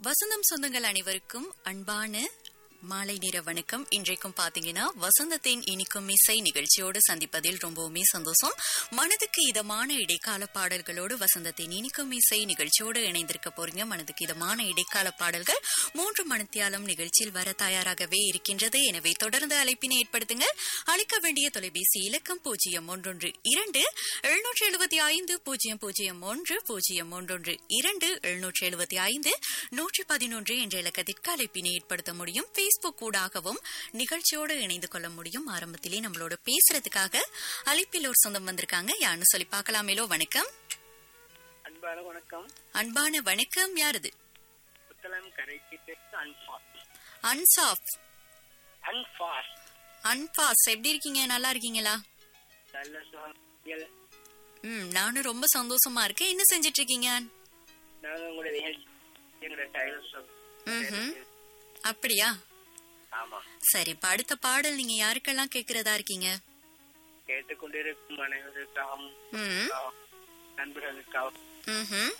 வசந்தம் சொந்தங்கள் அனைவருக்கும் அன்பான மாலை நேர வணக்கம் இன்றைக்கும் பாத்தீங்கன்னா வசந்தத்தின் இனிக்கும் இசை நிகழ்ச்சியோடு சந்திப்பதில் ரொம்பவுமே சந்தோஷம் மனதுக்கு இதமான இடைக்கால பாடல்களோடு வசந்தத்தின் இனிக்கும் இசை நிகழ்ச்சியோடு இணைந்திருக்க போறீங்க மனதுக்கு இதமான இடைக்கால பாடல்கள் மூன்று மணித்தியாலம் நிகழ்ச்சியில் வர தயாராகவே இருக்கின்றது எனவே தொடர்ந்து அழைப்பினை ஏற்படுத்துங்க அழைக்க வேண்டிய தொலைபேசி இலக்கம் பூஜ்ஜியம் ஒன்றொன்று இரண்டு எழுநூற்றி எழுபத்தி ஐந்து பூஜ்ஜியம் பூஜ்ஜியம் ஒன்று பூஜ்ஜியம் ஒன்றொன்று இரண்டு எழுநூற்றி எழுபத்தி ஐந்து நூற்றி பதினொன்று என்ற இலக்கத்திற்கு அழைப்பினை ஏற்படுத்த முடியும் பேஸ்புக் ஊடாகவும் நிகழ்ச்சியோடு இணைந்து கொள்ள முடியும் ஆரம்பத்திலே நம்மளோட பேசுறதுக்காக அழைப்பில் ஒரு சொந்தம் வந்திருக்காங்க யாருன்னு சொல்லி பார்க்கலாமேலோ வணக்கம் அன்பான வணக்கம் அன்பான வணக்கம் யாருது புத்தளம் கரைக்கு தெற்கு அன்பாஸ் அன்சாஃப் அன்பாஸ் அன்பாஸ் எப்படி இருக்கீங்க நல்லா இருக்கீங்களா நல்ல சுகங்கள் ம் நானும் ரொம்ப சந்தோஷமா இருக்கேன் என்ன செஞ்சிட்டு இருக்கீங்க நாங்க உங்களுடைய நிகழ்ச்சி எங்களோட டைலர் ஷாப் ம்ஹும். அப்படியா ஆமா சரி இப்ப அடுத்த பாடல் நீங்க யாருக்கெல்லாம் கேக்குறதா இருக்கீங்க கேட்டுக்கொண்டிருக்கும் அனைவருக்காகவும் ம் நண்பர்களுக்காகவும் ம்ஹும்.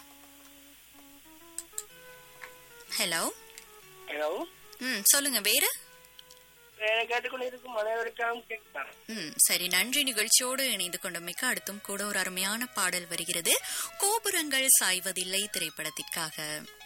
ஹலோ ஹலோ ம் சொல்லுங்க வேற வேற கேட்டுக்கொண்டிருக்கும் அனைவருக்காகவும் கேட்கலாம் ம் சரி நன்றி நிகழ்ச்சியோடு இணைந்து கொண்டமைக்கு அடுத்தும் கூட ஒரு அருமையான பாடல் வருகிறது கோபுரங்கள் சாய்வதில்லை திரைப்படத்திற்காக